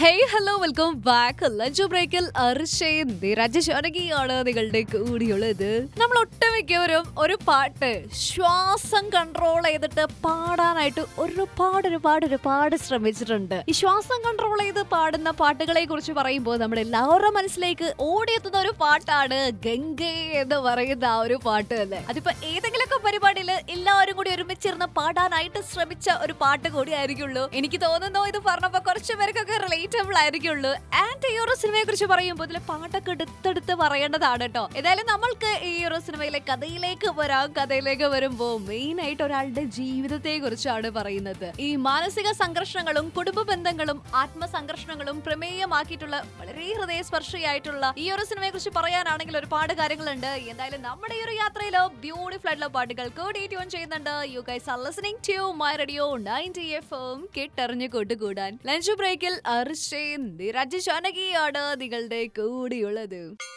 hey hello welcome back lunch ബ്രേക്കിൽ അർഷയും നിരജശോനകിയാണ് നിങ്ങളുടെ കൂടിയുള്ളത് നമ്മൾ ഒട്ടുമിക്കവരും ഒരു പാട്ട് ശ്വാസം കൺട്രോൾ ചെയ്തിട്ട് പാടാനായിട്ട് ഒരുപാട് ഒരുപാട് ഒരുപാട് ശ്രമിച്ചിട്ടുണ്ട് ഈ ശ്വാസം കൺട്രോൾ ചെയ്ത് പാടുന്ന പാട്ടുകളെ കുറിച്ച് പറയുമ്പോൾ നമ്മുടെ എല്ലാവരുടെ മനസ്സിലേക്ക് ഓടിയെത്തുന്ന ഒരു പാട്ടാണ് ഗംഗേ എന്ന് പറയുന്ന ആ ഒരു പാട്ട് അല്ലേ അതിപ്പോ ഏതെങ്കിലുമൊക്കെ പരിപാടിയിൽ എല്ലാവരും കൂടി ഒരുമിച്ചിരുന്ന് പാടാനായിട്ട് ശ്രമിച്ച ഒരു പാട്ട് കൂടി ആയിരിക്കുള്ളൂ എനിക്ക് തോന്നുന്നു ഇത് പറഞ്ഞപ്പോ കുറച്ച് പേർക്കൊക്കെ റിലേറ്റബിൾ ആയിരിക്കുള്ളൂ ആൻഡ് ഈ ഒരു സിനിമയെ കുറിച്ച് പറയുമ്പോൾ ഇതിലെ പാട്ടൊക്കെ എടുത്തെടുത്ത് പറയേണ്ടതാണ് കേട്ടോ ഏതായാലും നമ്മൾക്ക് ഈ ഒരു സിനിമയിലെ കഥയിലേക്ക് വരാം കഥയിലേക്ക് വരുമ്പോൾ മെയിൻ ആയിട്ട് ഒരാളുടെ ജീവിതത്തെ കുറിച്ചാണ് പറയുന്നത് ഈ മാനസിക സംഘർഷങ്ങളും കുടുംബ ബന്ധങ്ങളും ആത്മസംഘർഷങ്ങളും പ്രമേയമാക്കിയിട്ടുള്ള വളരെ ഹൃദയസ്പർശിയായിട്ടുള്ള ഈ ഒരു സിനിമയെ കുറിച്ച് പറയാനാണെങ്കിൽ ഒരുപാട് കാര്യങ്ങളുണ്ട് എന്തായാലും നമ്മുടെ ഈ ഒരു യാത്രയിലോ ബ്യൂട്ടിഫുൾ ആയിട്ടുള്ള പാട്ടുകൾ കൂടി ട്യൂൺ ചെയ്യുന്നുണ്ട് you guys are listening to my radio ninety F M കേട്ടറിഞ്ഞു കൂട്ടുകൂടാൻ ലഞ്ച് ബ്രേക്കിൽ അർഷേ നിരജ് ജാനകിയാണ് നിങ്ങളുടെ കൂടിയുള്ളത്